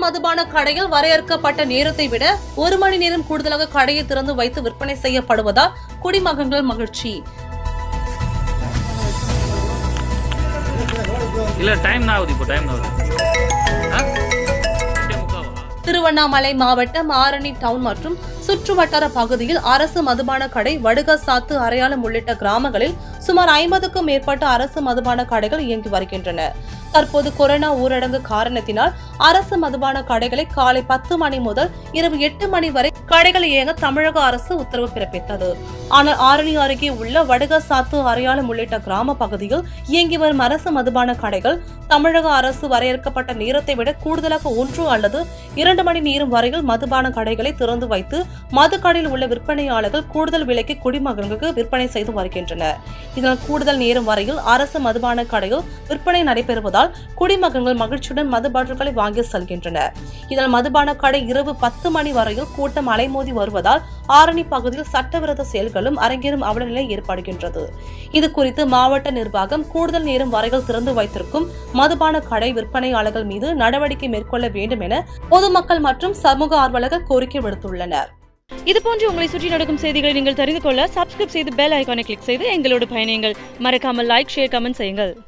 மதுபான கடையில் வரையறுக்கப்பட்ட நேரத்தை விட ஒரு மணி நேரம் கூடுதலாக கடையை திறந்து வைத்து விற்பனை செய்யப்படுவதால் குடிமகன்கள் மகிழ்ச்சி இல்ல டைம் தான் ஆகுது இப்போ டைம் தான் ஆகுது ஆ? எட்டே முக்காவா? திருவண்ணாமலை மாவட்டம் ஆரணி டவுன் மற்றும் சுற்றுவட்டார பகுதியில் அரசு மதுபான கடை வடுகசாத்து அரையாளம் உள்ளிட்ட கிராமங்களில் சுமார் ஐம்பதுக்கும் மேற்பட்ட அரசு மதுபான கடைகள் இயங்கி வருகின்றன தற்போது கொரோனா ஊரடங்கு காரணத்தினால் அரசு மதுபான கடைகளை காலை பத்து மணி முதல் இரவு எட்டு மணி வரை கடைகள் இயங்க தமிழக அரசு உத்தரவு பிறப்பித்தது ஆனால் ஆரணி அருகே உள்ள வடுகசாத்து அரையாளம் உள்ளிட்ட கிராம பகுதியில் இயங்கி வரும் அரசு மதுபான கடைகள் தமிழக அரசு வரையறுக்கப்பட்ட நேரத்தை விட கூடுதலாக ஒன்று அல்லது இரண்டு மணி நேரம் வரையில் மதுபான கடைகளை திறந்து வைத்து மதுக்கடையில் உள்ள விற்பனையாளர்கள் கூடுதல் விலைக்கு குடிமகன்களுக்கு விற்பனை செய்து வருகின்றனர் இதனால் கூடுதல் நேரம் வரையில் அரசு மதுபான கடையில் விற்பனை நடைபெறுவதால் குடிமகன்கள் மகிழ்ச்சியுடன் மது பாட்டில்களை வாங்கி செல்கின்றனர் இதனால் மதுபான கடை இரவு பத்து மணி வரையில் கூட்டம் அலைமோதி வருவதால் ஆரணி பகுதியில் சட்டவிரோத செயல்களும் அரங்கேறும் அவலநிலை ஏற்படுகின்றது இது குறித்து மாவட்ட நிர்வாகம் கூடுதல் நேரம் வரையில் திறந்து வைத்திருக்கும் மதுபான கடை விற்பனையாளர்கள் மீது நடவடிக்கை மேற்கொள்ள வேண்டும் என பொதுமக்கள் மற்றும் சமூக ஆர்வலர்கள் கோரிக்கை விடுத்துள்ளனர் இது போன்று உங்களை சுற்றி நடக்கும் செய்திகளை நீங்கள் தெரிந்து கொள்ள சப்ஸ்கிரைப் செய்து பெல் ஐகானை கிளிக் செய்து எங்களோடு பயணியுங்கள் மறக்காமல் லைக் ஷேர் கமெண்ட் செய்யுங்கள்